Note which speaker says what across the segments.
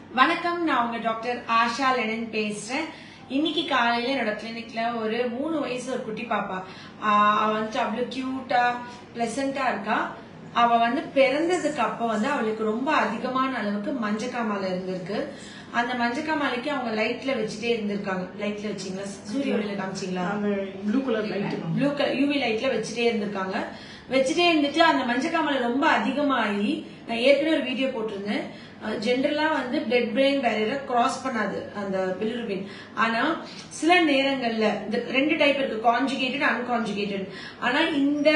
Speaker 1: வணக்கம் நான் உங்க டாக்டர் ஆஷா லெனன் பேசுறேன் இன்னைக்கு காலையில என்னோட கிளினிக்ல ஒரு மூணு வயசு ஒரு குட்டி பாப்பா ஆஹ் அவ வந்துட்டு அவ்வளவு கியூட்டா பிளசண்டா இருக்கா அவ வந்து பிறந்ததுக்கு அப்ப வந்து அவளுக்கு ரொம்ப அதிகமான அளவுக்கு மஞ்சக்காமால இருந்திருக்கு அந்த மஞ்சக்காமாலைக்கு அவங்க லைட்ல வச்சுட்டே இருந்திருக்காங்க லைட்ல வச்சீங்களா சூரிய ஒளியில காமிச்சீங்களா
Speaker 2: அந்த blue colour light
Speaker 1: blue colour UV லைட்ல வச்சுட்டே இருந்திருக்காங்க வச்சுட்டே இருந்துட்டு அந்த மஞ்சக்காமலை ரொம்ப அதிகமாகி நான் ஏற்கனவே ஒரு வீடியோ போட்டிருந்தேன் ஜென்ரலா வந்து பிளட் பிரெயின் பேரியரை கிராஸ் பண்ணாது அந்த பிலிருபின் ஆனா சில நேரங்கள்ல இந்த ரெண்டு டைப் இருக்கு கான்ஜுகேட்டட் அன்கான்ஜுகேட்டட் ஆனா இந்த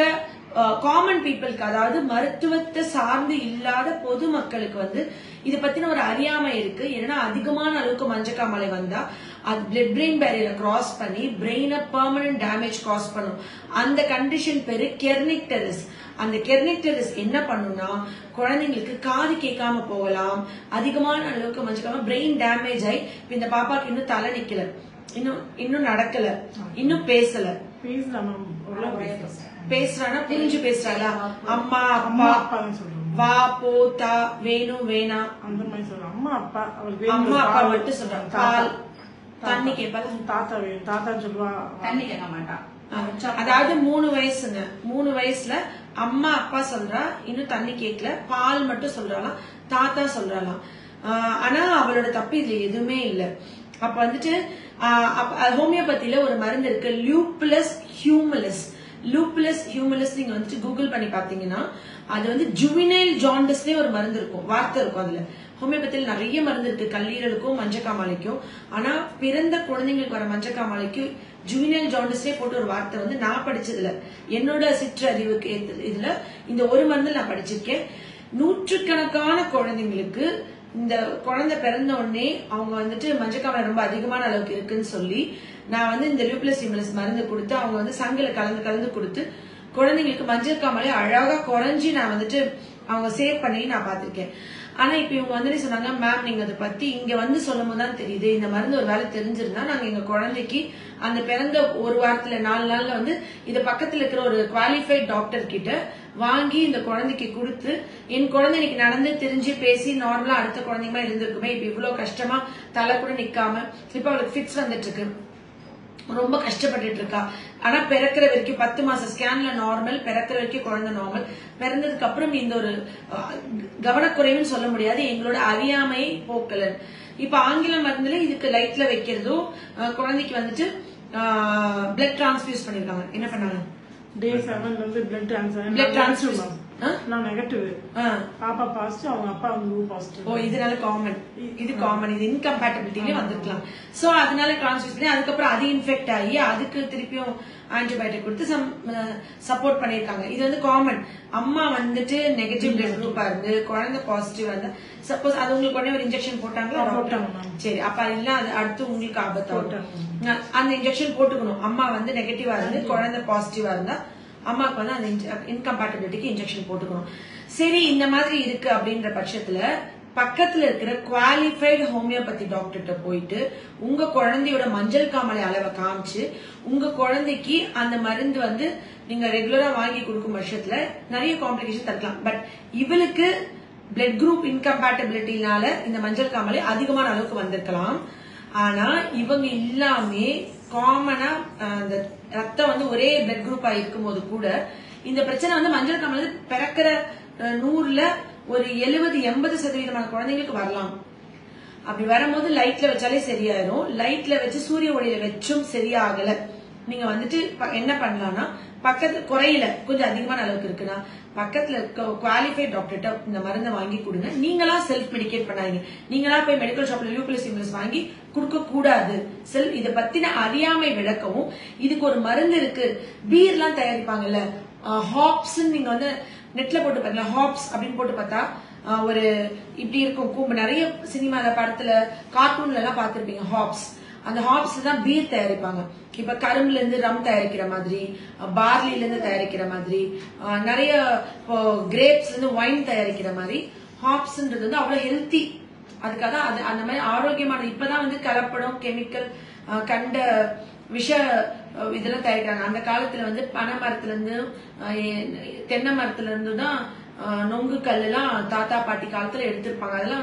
Speaker 1: காமன் பீப்புளுக்கு அதாவது மருத்துவத்தை சார்ந்து இல்லாத பொதுமக்களுக்கு வந்து இதை பத்தின ஒரு அறியாமை இருக்கு ஏன்னா அதிகமான அளவுக்கு மஞ்சக்காமலை வந்தா அது பிளட் பிரெயின் பேரியரை கிராஸ் பண்ணி பிரெயினை பெர்மனன்ட் டேமேஜ் காஸ் பண்ணும் அந்த கண்டிஷன் பேரு கெர்னிக்டரிஸ் அந்த கெர்னிக்டரிஸ் என்ன பண்ணும்னா குழந்தைங்களுக்கு காது கேட்காம போகலாம் அதிகமான அளவுக்கு மஞ்சக்காம பிரெயின் டேமேஜ் ஆகி இப்ப இந்த பாப்பாக்கு இன்னும் தலை நிக்கல இன்னும் இன்னும் நடக்கல இன்னும் பேசல
Speaker 2: பேசலாம் மேம் ஓரளவு பேசலாம்
Speaker 1: பேசுறானா புரிஞ்சு பேசுறாளா அம்மா
Speaker 2: அம்மா
Speaker 1: அப்பா
Speaker 2: அப்பா தான் சொல்றோம்
Speaker 1: வா போ தா வேணும் வேணாம்
Speaker 2: அந்த மாதிரி சொல்றோம் அம்மா அப்பா அவளுக்கு
Speaker 1: அம்மா
Speaker 2: வேணும்
Speaker 1: அப்பா
Speaker 2: பால்.
Speaker 1: மட்டும் சொல்றாங்க
Speaker 2: தாத்தா.
Speaker 1: பால் தண்ணி கேட்பால
Speaker 2: தாத்தா வேணும் தாத்தான்னு சொல்லுவா
Speaker 3: தண்ணி கேட்க மாட்டான்
Speaker 1: அதாவது மூணு வயசுங்க மூணு வயசுல அம்மா அப்பா சொல்றா இன்னும் தண்ணி கேட்கல பால் மட்டும் சொல்றாளாம் தாத்தா சொல்றாளாம் ஆஹ் ஆனா அவளோட தப்பு இதுல எதுவுமே இல்ல அப்ப வந்துட்டு ஹோமியோபதியில ஒரு மருந்து இருக்கு லியூப்ளஸ் ஹியூமலஸ் லூப்லஸ் ஹியூமலஸ் நீங்க வந்துட்டு கூகுள் பண்ணி பாத்தீங்கன்னா அது வந்து ஜுவினைல் ஜாண்டஸ்லயே ஒரு மருந்து இருக்கும் வார்த்தை இருக்கும் அதுல ஹோமியோபதியில் நிறைய மருந்து இருக்கு கல்லீரலுக்கும் மஞ்சக்காமாலைக்கும் ஆனா பிறந்த குழந்தைங்களுக்கு வர மஞ்சக்காமாலைக்கு ஜுவினல் ஜாண்டஸ்லயே போட்டு ஒரு வார்த்தை வந்து நான் படிச்சதுல என்னோட சிற்றறிவுக்கு ஏத்த- இதுல இந்த ஒரு மருந்து நான் படிச்சிருக்கேன் நூற்றுக்கணக்கான குழந்தைங்களுக்கு இந்த குழந்தை பிறந்த உடனே அவங்க வந்துட்டு மஞ்சக்காமலை ரொம்ப அதிகமான அளவுக்கு இருக்குன்னு சொல்லி நான் வந்து இந்த லியூப்ளஸ் இம்லஸ் மருந்து கொடுத்து அவங்க வந்து சங்கில கலந்து கலந்து கொடுத்து குழந்தைங்களுக்கு மஞ்சள் காமலை அழகா குறைஞ்சி நான் வந்துட்டு அவங்க சேவ் பண்ணி நான் பார்த்திருக்கேன் ஆனா இப்ப இவங்க வந்து சொன்னாங்க மேம் நீங்க அதை பத்தி இங்க வந்து சொல்லும் போது தான் தெரியுது இந்த மருந்து ஒரு வேலை தெரிஞ்சிருந்தா நாங்க எங்க குழந்தைக்கு அந்த பிறந்த ஒரு வாரத்துல நாலு நாள்ல வந்து இது பக்கத்துல இருக்கிற ஒரு குவாலிஃபைட் டாக்டர் கிட்ட வாங்கி இந்த குழந்தைக்கு கொடுத்து என் குழந்தை இன்னைக்கு நடந்து தெரிஞ்சு பேசி நார்மலா அடுத்த குழந்தைமா இருந்திருக்குமே இப்ப இவ்வளவு கஷ்டமா தலை கூட நிக்காம இப்ப அவளுக்கு ஃபிட்ஸ் வந்துட்டு இருக்கு ரொம்ப கஷ்டப்பட்டுட்டு இருக்கா ஆனா பிறக்கிற வரைக்கும் பத்து மாசம் ஸ்கேன்ல நார்மல் பிறக்கிற வரைக்கும் குழந்தை நார்மல் பிறந்ததுக்கு அப்புறம் இந்த ஒரு அஹ், கவனக்குறைவுன்னு சொல்ல முடியாது எங்களோட அறியாமை போக்கலன் இப்ப ஆங்கில மருந்துல இதுக்கு லைட்ல வைக்கிறதும் அஹ், குழந்தைக்கு வந்துட்டு பிளட் டிரான்ஸ்ஃபியூஸ் பண்ணிருக்காங்க என்ன பண்ணாங்க
Speaker 2: டே செவன்ல இருந்து பிளட் டிரான்ஸ்ஃபர்
Speaker 1: Blood transfusion. ஆ?
Speaker 2: நான் நெகட்டிவ்
Speaker 1: ஆஹ்
Speaker 2: பாப்பா பாசிட்டிவ் அவங்க அப்பா வந்து பாசிட்டிவ்
Speaker 1: ஓ இதனால காமன் இது காமன் இது இன்கம்பேட்டபிலிட்டிலே வந்திருக்கலாம் சோ அதனால டிரான்ஸ்ஃபியூஸ் பண்ணி அதுக்கப்புறம் அது இன்ஃபெக்ட் ஆகி அதுக்கு திருப்பியும் ஆன்டிபயோட்டிக் கொடுத்து சம் சப்போர்ட் பண்ணிருக்காங்க இது வந்து காமன் அம்மா வந்துட்டு நெகட்டிவ் பிளட் குரூப்பா இருந்து குழந்தை பாசிட்டிவ் இருந்தா சப்போஸ் அது உங்களுக்கு உடனே ஒரு இன்ஜெக்ஷன் போட்டாங்களா
Speaker 2: ஆ,
Speaker 1: doctor?
Speaker 2: போட்டாங்க, ma'am.
Speaker 1: சரி அப்ப இல்ல அது அடுத்து உங்களுக்கு ஆபத்து
Speaker 2: போட்டாங்க.
Speaker 1: வரும். அந்த இன்ஜெக்ஷன் போட்டுக்கணும் அம்மா வந்து நெகட்டிவா இருந்து குழந்தை பாசிட்டிவா இருந்தா அம்மாவுக்கு வந்து அந்த இன்கம்பேட்டபிலிட்டிக்கு இன்ஜெக்ஷன் போட்டுக்கணும் சரி இந்த மாதிரி இருக்கு அப்படின்ற பட்சத்துல பக்கத்துல இருக்கிற குவாலிஃபைடு ஹோமியோபதி டாக்டர்கிட்ட போயிட்டு உங்க குழந்தையோட மஞ்சள் காமலை அளவை காமிச்சு உங்க குழந்தைக்கு அந்த மருந்து வந்து நீங்க ரெகுலரா வாங்கி கொடுக்கும் பட்சத்துல நிறைய காம்ப்ளிகேஷன் தடுக்கலாம் பட் இவளுக்கு பிளட் குரூப் இன்கம்பேட்டபிலிட்டினால இந்த மஞ்சள் காமலை அதிகமான அளவுக்கு வந்திருக்கலாம் ஆனா இவங்க எல்லாமே காமனா அந்த ரத்தம் வந்து ஒரே பிளட் குரூப்பா இருக்கும்போது கூட இந்த பிரச்சனை வந்து மஞ்சள் காமலை பிறக்கிற அஹ், நூறுல ஒரு எழுபது எண்பது சதவீதமான குழந்தைங்களுக்கு வரலாம் அப்படி வரும்போது லைட்ல வச்சாலே சரியாயிரும் லைட்ல வச்சு சூரிய ஒளியில வச்சும் சரியாகல நீங்க வந்துட்டு ப- என்ன பண்ணலாம்னா பக்கத்து குறையில கொஞ்சம் அதிகமான அளவுக்கு இருக்குன்னா பக்கத்துல குவாலிஃபைட் டாக்டர்கிட்ட இந்த மருந்தை வாங்கி கொடுங்க நீங்களா செல்ஃப் மெடிகேட் பண்ணாதீங்க நீங்களா போய் மெடிக்கல் ஷாப்ல லியூப்ளஸ் இம்லஸ் வாங்கி கொடுக்க கூடாது செல் இதை பத்தின அறியாமை விளக்கவும் இதுக்கு ஒரு மருந்து இருக்கு பீர்லாம் தயாரிப்பாங்கல்ல ஹாப்ஸ் நீங்க வந்து நெட்ல போட்டு பாருங்க ஹாப்ஸ் அப்படின்னு போட்டு பார்த்தா ஆஹ் ஒரு இப்படி இருக்கும் கூம்பு நிறைய சினிமால படத்துல கார்ட்டூன்ல எல்லாம் பார்த்திருப்பீங்க ஹாப்ஸ் அந்த ஹாப்ஸ் தான் பீர் தயாரிப்பாங்க இப்ப கரும்புல இருந்து ரம் தயாரிக்கிற மாதிரி பார்லில இருந்து தயாரிக்கிற மாதிரி ஆஹ் நிறைய இப்போ கிரேப்ஸ்ல இருந்து ஒயின் தயாரிக்கிற மாதிரி ஹாப்ஸ்ன்றது வந்து அவ்வளவு ஹெல்த்தி அதுக்காக அது அந்த மாதிரி ஆரோக்கியமான இப்பதான் வந்து கலப்படம் கெமிக்கல் கண்ட விஷ அஹ், இதெல்லாம் தயாரிக்கிறாங்க அந்த காலத்துல வந்து பனை மரத்துல இருந்து அஹ், எ- தென்னை மரத்துல இருந்து தான் அஹ், நொங்கு கல் எல்லாம் தாத்தா பாட்டி காலத்துல எடுத்திருப்பாங்க அதெல்லாம் வந்து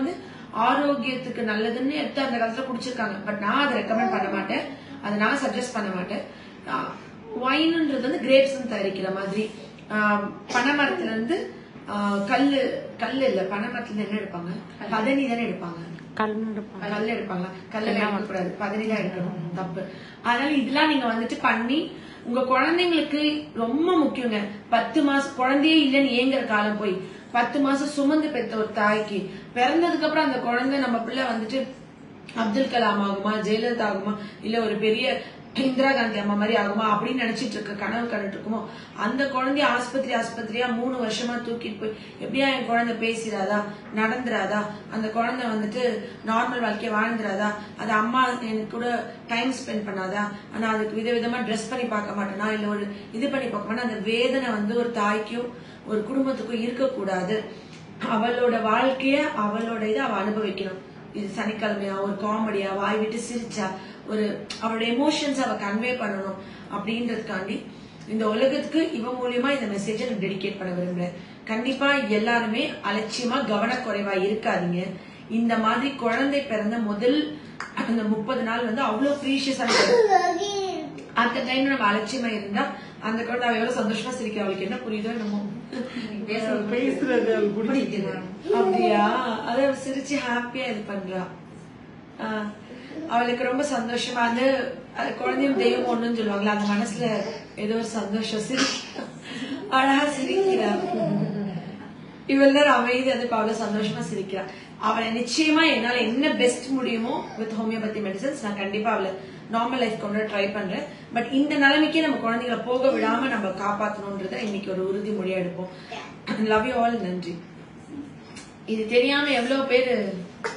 Speaker 1: ஆரோக்கியத்துக்கு நல்லதுன்னு எடுத்து அந்த காலத்துல குடிச்சிருக்காங்க பட் நான் அதை ரெக்கமெண்ட் பண்ண மாட்டேன் அதை நான் சஜஸ்ட் பண்ண மாட்டேன் ஒயின்ன்றது வந்து கிரேப்ஸ் தயாரிக்கிற மாதிரி ஆஹ் பனைமரத்துல இருந்து ஆஹ் கல்லு கல்லு இல்ல பனைமரத்துல இருந்து என்ன எடுப்பாங்க பதனி தானே எடுப்பாங்க
Speaker 2: கல்லுண்டு
Speaker 1: கல் எடுப்பாங்க கல்ல எடுக்க கூடாது பதனி தான் எடுக்கணும் தப்பு அதனால இதெல்லாம் நீங்க வந்துட்டு பண்ணி உங்க குழந்தைங்களுக்கு ரொம்ப முக்கியங்க பத்து மாசம் குழந்தையே இல்லைன்னு ஏங்குற காலம் போய் பத்து மாசம் சுமந்து பெத்த ஒரு தாய்க்கு பிறந்ததுக்கு அப்புறம் அந்த குழந்தை நம்ம பிள்ளை வந்துட்டு அப்துல் கலாம் ஆகுமா ஜெயலலிதா ஆகுமா இல்ல ஒரு பெரிய இந்திரா காந்தி அம்மா மாதிரி ஆகுமா அப்படின்னு நினைச்சிட்டு இருக்க கனவு கண்டுட்டு இருக்குமோ அந்த குழந்தைய ஆஸ்பத்திரி ஆஸ்பத்திரியா மூணு வருஷமா தூக்கிட்டு போய் எப்படியா என் குழந்தை பேசிடாதா நடந்துராதா அந்த குழந்தை வந்துட்டு நார்மல் வாழ்க்கைய வாழ்ந்துராதா அது அம்மா எனக்கு கூட டைம் ஸ்பெண்ட் பண்ணாதா ஆனா அதுக்கு விதவிதமா ட்ரெஸ் பண்ணி பார்க்க மாட்டேனா இல்ல ஒரு இது பண்ணி பார்க்க மாட்டேனா அந்த வேதனை வந்து ஒரு தாய்க்கும் ஒரு குடும்பத்துக்கும் இருக்கக்கூடாது அவளோட வாழ்க்கைய அவளோட இதை அவ அனுபவிக்கணும் இது சனிக்கிழமையா ஒரு காமெடியா வாய் விட்டு சிரிச்சா ஒரு அவளோட எமோஷன்ஸ் அவ கன்வே பண்ணணும் அப்படின்றதுக்காண்டி இந்த உலகத்துக்கு இவ மூலியமா இந்த மெசேஜை நான் டெடிகேட் பண்ண விரும்புறேன் கண்டிப்பா எல்லாருமே அலட்சியமா கவனக்குறைவா இருக்காதீங்க இந்த மாதிரி குழந்தை பிறந்த முதல் அந்த முப்பது நாள் வந்து அவ்வளவு ப்ரீஷியஸான அந்த டைம்ல நம்ம அலட்சியமா இருந்தா அந்த குழந்தை அவ எவ்வளவு சந்தோஷமா சிரிக்கிறா அவளுக்கு என்ன புரியுதோ என்னமோ
Speaker 2: பேசுறது அது பிடிச்சிருக்கு
Speaker 1: அப்படியா அத அவ சிரிச்சு ஹாப்பியா இது பண்றா ஆஹ் அவளுக்கு ரொம்ப சந்தோஷமா அது அது குழந்தையும் தெய்வம் ஒண்ணுன்னு சொல்லுவாங்களா அந்த மனசுல ஏதோ ஒரு சந்தோஷம் சிரி அழகா சிரிக்கிறா இவள் தான் அமைதி அது அவ்வளவு சந்தோஷமா சிரிக்கிறா அவளை நிச்சயமா என்னால என்ன பெஸ்ட் முடியுமோ வித் ஹோமியோபதி மெடிசன்ஸ் நான் கண்டிப்பா அவளை நார்மல் லைஃப் கொண்டு ட்ரை பண்றேன் பட் இந்த நிலைமைக்கே நம்ம குழந்தைகளை போக விடாம நம்ம காப்பாத்தணும்ன்றத இன்னைக்கு ஒரு உறுதிமொழியா எடுப்போம் லவ் யூ ஆல் நன்றி இது தெரியாம எவ்வளவு பேரு